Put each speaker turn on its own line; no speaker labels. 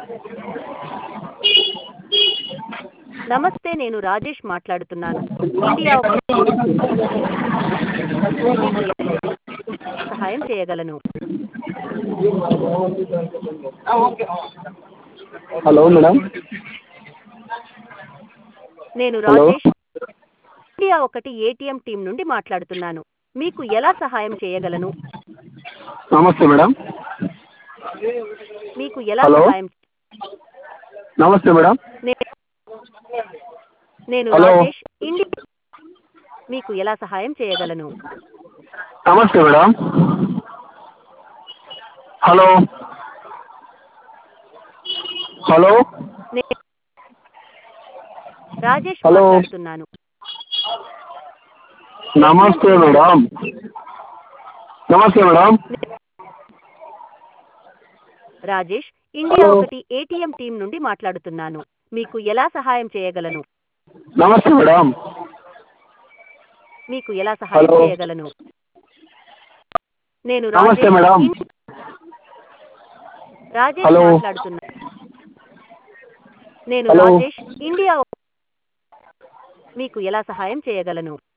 నమస్తే నేను రాజేష్ మాట్లాడుతున్నాను ఇండియా సహాయం చేయగలను
హలో మేడం
నేను
హలో.
రాజేష్ ఇండియా ఒకటి ఏటీఎం టీం నుండి మాట్లాడుతున్నాను మీకు ఎలా సహాయం చేయగలను
నమస్తే మేడం
మీకు ఎలా
హలో.
సహాయం
నమస్తే మేడం
నే- నేను
హలో.
రాజేష్ ఇండియా మీకు ఎలా సహాయం చేయగలను
నమస్తే మేడం హలో హలో
నే- రాజేష్
హలో.
మాట్లాడుతున్నాను
నమస్తే మేడం నమస్తే మేడం
రాజేష్ ఇండియా
హలో.
ఒకటి ఏటీఎం టీం నుండి మాట్లాడుతున్నాను మీకు ఎలా సహాయం చేయగలను
నమస్తే మేడం
మీకు ఎలా సహాయం
హలో.
చేయగలను నేను
నమస్తే
రాజేష్
మేడం.
ఇన్- రాజేష్
హలో.
మాట్లాడుతున్నా నేను
హలో.
రాజేష్ ఇండియా మీకు ఎలా సహాయం చేయగలను